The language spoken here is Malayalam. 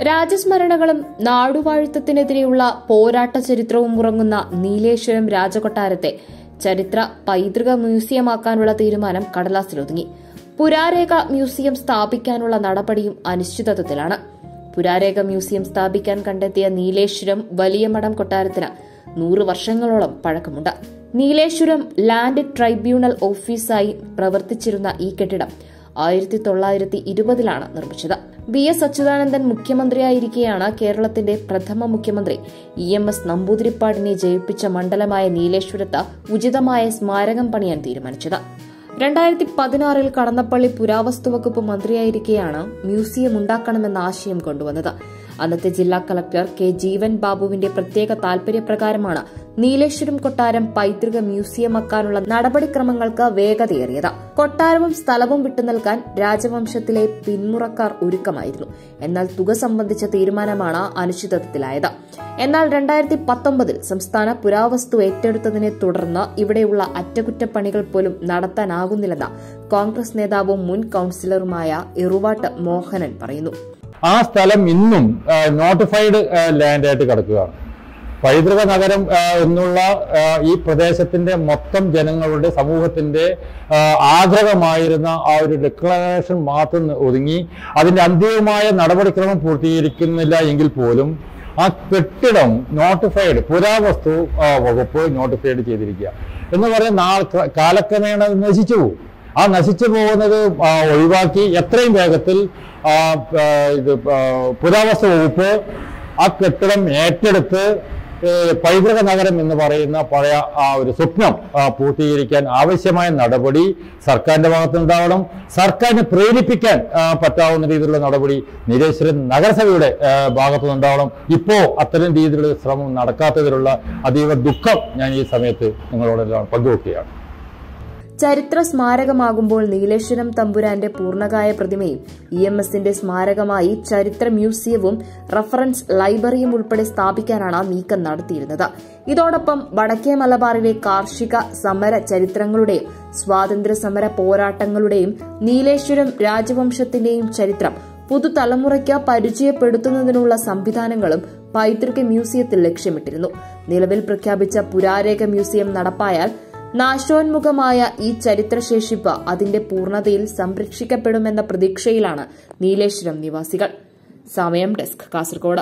രാജസ്മരണകളും നാടുവാഴിത്തത്തിനെതിരെയുള്ള പോരാട്ട ചരിത്രവും ഉറങ്ങുന്ന നീലേശ്വരം രാജകൊട്ടാരത്തെ ചരിത്ര പൈതൃക മ്യൂസിയമാക്കാനുള്ള തീരുമാനം കടലാസിലൊതുങ്ങി പുരാരേഖ മ്യൂസിയം സ്ഥാപിക്കാനുള്ള നടപടിയും അനിശ്ചിതത്വത്തിലാണ് പുരാരേഖ മ്യൂസിയം സ്ഥാപിക്കാൻ കണ്ടെത്തിയ നീലേശ്വരം വലിയ മഠം കൊട്ടാരത്തിന് നൂറ് വർഷങ്ങളോളം പഴക്കമുണ്ട് നീലേശ്വരം ലാൻഡ് ട്രൈബ്യൂണൽ ഓഫീസായി പ്രവർത്തിച്ചിരുന്ന ഈ കെട്ടിടം ആയിരത്തി തൊള്ളായിരത്തി ഇരുപതിലാണ് നിർമ്മിച്ചത് വി എസ് അച്യുതാനന്ദൻ മുഖ്യമന്ത്രിയായിരിക്കെയാണ് കേരളത്തിന്റെ പ്രഥമ മുഖ്യമന്ത്രി ഇ എം എസ് നമ്പൂതിരിപ്പാടിനെ ജയിപ്പിച്ച മണ്ഡലമായ നീലേശ്വരത്ത് ഉചിതമായ സ്മാരകം പണിയാൻ തീരുമാനിച്ചത് രണ്ടായിരത്തി പതിനാറിൽ കടന്നപ്പള്ളി പുരാവസ്തു വകുപ്പ് മന്ത്രിയായിരിക്കെയാണ് മ്യൂസിയം ഉണ്ടാക്കണമെന്ന ആശയം കൊണ്ടുവന്നത് അന്നത്തെ ജില്ലാ കളക്ടർ കെ ജീവൻ ബാബുവിന്റെ പ്രത്യേക താൽപര്യപ്രകാരമാണ് നീലേശ്വരം കൊട്ടാരം പൈതൃക മ്യൂസിയമാക്കാനുള്ള നടപടിക്രമങ്ങൾക്ക് വേഗതയേറിയത് കൊട്ടാരവും സ്ഥലവും വിട്ടുനൽകാൻ രാജവംശത്തിലെ പിന്മുറക്കാർ ഒരുക്കമായിരുന്നു എന്നാൽ തുക സംബന്ധിച്ച തീരുമാനമാണ് അനിശ്ചിതത്വത്തിലായത് എന്നാൽ രണ്ടായിരത്തി പത്തൊമ്പതിൽ സംസ്ഥാന പുരാവസ്തു ഏറ്റെടുത്തതിനെ തുടർന്ന് ഇവിടെയുള്ള അറ്റകുറ്റപ്പണികൾ പോലും നടത്താനാകുന്നില്ലെന്ന് കോൺഗ്രസ് നേതാവും മുൻ കൌൺസിലറുമായ ഇറുവാട്ട് മോഹനൻ പറയുന്നു ആ സ്ഥലം ഇന്നും നോട്ടിഫൈഡ് ലാൻഡായിട്ട് കിടക്കുകയാണ് പൈതൃക നഗരം ആ, എന്നുള്ള ആ, ഈ പ്രദേശത്തിന്റെ മൊത്തം ജനങ്ങളുടെ സമൂഹത്തിന്റെ ആ, ആഗ്രഹമായിരുന്ന ആ ഒരു ഡിക്ലറേഷൻ മാത്രം ഒതുങ്ങി അതിന്റെ അന്തിമമായ നടപടിക്രമം പൂർത്തീകരിക്കുന്നില്ല എങ്കിൽ പോലും ആ കെട്ടിടം നോട്ടിഫൈഡ് പുരാവസ്തു ആ, വകുപ്പ് നോട്ടിഫൈഡ് ചെയ്തിരിക്കുക എന്ന് പറഞ്ഞാൽ നാൾ കാലക്രമേണ അത് നശിച്ചു പോകും ആ നശിച്ചു പോകുന്നത് ആ, ഒഴിവാക്കി എത്രയും വേഗത്തിൽ ആ, ആ, ഇത് ആ, പുരാവസ്തു വകുപ്പ് ആ കെട്ടിടം ഏറ്റെടുത്ത് ഏ, പൈതൃക നഗരം എന്ന് പറയുന്ന പഴയ ആ ഒരു സ്വപ്നം ആ, പൂർത്തീകരിക്കാൻ ആവശ്യമായ നടപടി സർക്കാരിന്റെ ഭാഗത്തുനിന്നുണ്ടാവണം സർക്കാരിനെ പ്രേരിപ്പിക്കാൻ ആ, പറ്റാവുന്ന രീതിയിലുള്ള നടപടി നീലേശ്വരം നഗരസഭയുടെ ആ, ഭാഗത്തുനിന്നുണ്ടാവണം ഇപ്പോ അത്തരം രീതിയിലുള്ള ശ്രമം നടക്കാത്തതിലുള്ള അതീവ ദുഃഖം ഞാൻ ഈ സമയത്ത് നിങ്ങളോടെല്ലാം പങ്കുവെക്കുകയാണ് ചരിത്ര സ്മാരകമാകുമ്പോൾ നീലേശ്വരം തമ്പുരാന്റെ പൂർണ്ണകായ പ്രതിമയും ഇ എം എസിന്റെ സ്മാരകമായി ചരിത്ര മ്യൂസിയവും റഫറൻസ് ലൈബ്രറിയും ഉൾപ്പെടെ സ്ഥാപിക്കാനാണ് നീക്കം നടത്തിയിരുന്നത് ഇതോടൊപ്പം വടക്കേ മലബാറിലെ കാർഷിക സമര ചരിത്രങ്ങളുടെയും സ്വാതന്ത്ര്യ സമര പോരാട്ടങ്ങളുടെയും നീലേശ്വരം രാജവംശത്തിന്റെയും ചരിത്രം പുതുതലമുറയ്ക്ക് പരിചയപ്പെടുത്തുന്നതിനുള്ള സംവിധാനങ്ങളും പൈതൃക മ്യൂസിയത്തിൽ ലക്ഷ്യമിട്ടിരുന്നു നിലവിൽ പ്രഖ്യാപിച്ച പുരാരേഖ മ്യൂസിയം നടപ്പായാൽ നാശോന്മുഖമായ ഈ ചരിത്രശേഷിപ്പ് അതിന്റെ പൂർണ്ണതയിൽ സംരക്ഷിക്കപ്പെടുമെന്ന പ്രതീക്ഷയിലാണ് നീലേശ്വരം നിവാസികൾ സമയം ഡെസ്ക് കാസർഗോഡ്